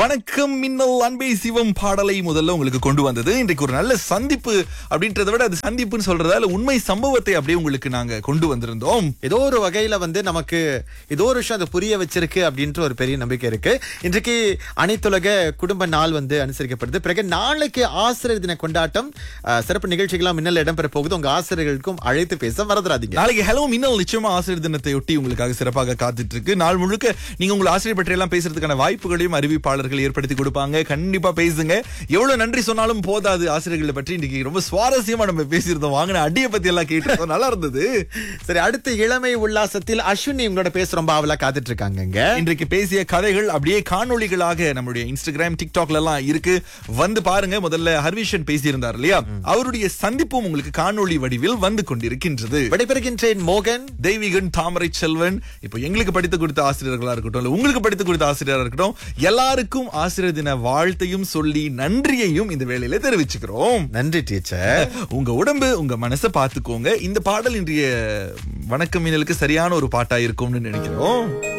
வணக்கம் மின்னல் அன்பே சிவம் பாடலை முதல்ல உங்களுக்கு கொண்டு வந்தது இன்றைக்கு ஒரு நல்ல சந்திப்பு அப்படின்றத விட அது சந்திப்புன்னு சொல்றதால உண்மை சம்பவத்தை அப்படியே உங்களுக்கு நாங்க கொண்டு வந்திருந்தோம் ஏதோ ஒரு வகையில வந்து நமக்கு ஏதோ ஒரு விஷயம் அதை புரிய வச்சிருக்கு அப்படின்ற ஒரு பெரிய நம்பிக்கை இருக்கு இன்றைக்கு அனைத்துலக குடும்ப நாள் வந்து அனுசரிக்கப்படுது பிறகு நாளைக்கு ஆசிரியர் தின கொண்டாட்டம் அஹ், சிறப்பு நிகழ்ச்சிகளாம் மின்னல் இடம்பெற போகுது உங்க ஆசிரியர்களுக்கும் அழைத்து பேச மறந்துடாதீங்க நாளைக்கு ஹலோ மின்னல் நிச்சயமா ஆசிரியர் தினத்தை ஒட்டி உங்களுக்காக சிறப்பாக காத்துட்டு இருக்கு நாள் முழுக்க நீங்க உங்கள் ஆசிரியர் பற்றி எல்லாம் பேசுறதுக்கான வாய்ப்புகளையும் அறிவிப்பாளர்கள் ஏற்படுத்தி கொடுப்பாங்க கண்டிப்பா பேசுங்க எவ்வளவு நன்றி சொன்னாலும் போதாது ஆசிரியர்களை பற்றி இன்னைக்கு ரொம்ப சுவாரஸ்யமா நம்ம பேசியிருந்தோம் வாங்கின அடியை பத்தி எல்லாம் கேட்டு நல்லா இருந்தது சரி அடுத்த இளமை உல்லாசத்தில் அஸ்வினி உங்களோட பேச ரொம்ப ஆவலா காத்துட்டு இருக்காங்க இன்றைக்கு பேசிய கதைகள் அப்படியே காணொளிகளாக நம்மளுடைய இன்ஸ்டாகிராம் டிக்டாக்ல எல்லாம் இருக்கு வந்து பாருங்க முதல்ல ஹர்விஷன் பேசியிருந்தார் இல்லையா அவருடைய சந்திப்பும் உங்களுக்கு காணொளி வடிவில் வந்து கொண்டிருக்கின்றது விடைபெறுகின்றேன் மோகன் தெய்வீகன் தாமரை செல்வன் இப்போ எங்களுக்கு படித்து கொடுத்த ஆசிரியர்களா இருக்கட்டும் இல்ல உங்களுக்கு படித்து கொடுத்த ஆசிரியரா இருக்கட்டும் எல்லாருக்கும் ஆசிரியர் தின வாழ்த்தையும் சொல்லி நன்றியையும் இந்த வேளையில தெரிவிச்சுக்கிறோம் நன்றி டீச்சர் உங்க உடம்பு உங்க மனசை பாத்துக்கோங்க இந்த பாடல் இன்றைய வணக்கம் மீனலுக்கு சரியான ஒரு பாட்டா இருக்கும்னு நினைக்கிறோம்